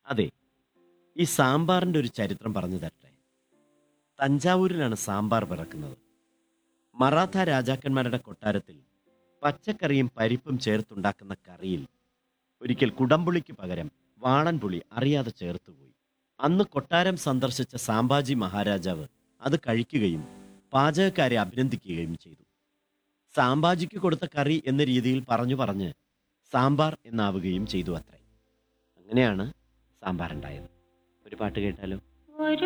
അതെ ഈ സാമ്പാറിൻ്റെ ഒരു ചരിത്രം പറഞ്ഞു തരട്ടെ തഞ്ചാവൂരിലാണ് സാമ്പാർ പിറക്കുന്നത് മറാത്ത രാജാക്കന്മാരുടെ കൊട്ടാരത്തിൽ പച്ചക്കറിയും പരിപ്പും ചേർത്തുണ്ടാക്കുന്ന കറിയിൽ ഒരിക്കൽ കുടംപുളിക്ക് പകരം വാളൻപുളി അറിയാതെ ചേർത്തുപോയി അന്ന് കൊട്ടാരം സന്ദർശിച്ച സാമ്പാജി മഹാരാജാവ് അത് കഴിക്കുകയും പാചകക്കാരെ അഭിനന്ദിക്കുകയും ചെയ്തു സാമ്പാജിക്ക് കൊടുത്ത കറി എന്ന രീതിയിൽ പറഞ്ഞു പറഞ്ഞ് സാമ്പാർ എന്നാവുകയും ചെയ്തു അത്രേ അങ്ങനെയാണ് സാമ്പാർ ഉണ്ടായത് ഒരു പാട്ട് കേട്ടാലോ